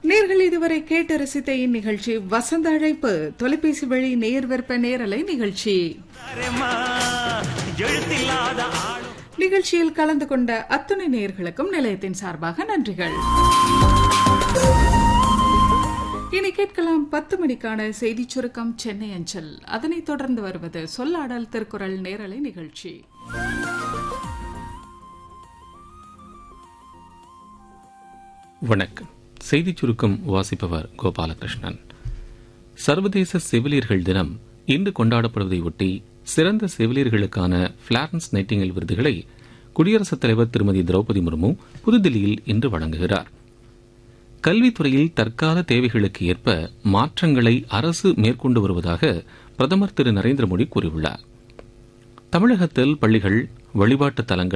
நேர்கள் இதுவரை கேட்டு ரசித்த இந்நிகழ்ச்சி வசந்த அழைப்பு தொலைபேசி வழி நேர் விற்ப நேரலை நிகழ்ச்சி எழுத்தில்லாத ஆளும் நிகழ்ச்சியில் கலந்து கொண்ட அத்துணை நேர்களுக்கும் நிலையத்தின் சார்பாக நன்றிகள் இனி கேட்கலாம் பத்து மணிக்கான செய்தி சுருக்கம் சென்னை அஞ்சல் அதனைத் தொடர்ந்து வருவது சொல்லாடல் திருக்குறள் நேரலை நிகழ்ச்சி வணக்கம் செய்திச் சுருக்கம் வாசிப்பவர் கோபாலகிருஷ்ணன் சர்வதேச செவிலியர்கள் தினம் இன்று கொண்டாடப்படுவதையொட்டி சிறந்த செவிலியர்களுக்கான பிளாரன்ஸ் நைட்டிங்கல் விருதுகளை குடியரசுத் தலைவர் திருமதி திரௌபதி முர்மு புதுதில்லியில் இன்று வழங்குகிறார் கல்வித்துறையில் தற்கால தேவைகளுக்கு ஏற்ப மாற்றங்களை அரசு மேற்கொண்டு வருவதாக பிரதமர் திரு நரேந்திர மோடி கூறியுள்ளார் தமிழகத்தில் பள்ளிகள் வழிபாட்டு தலங்கள்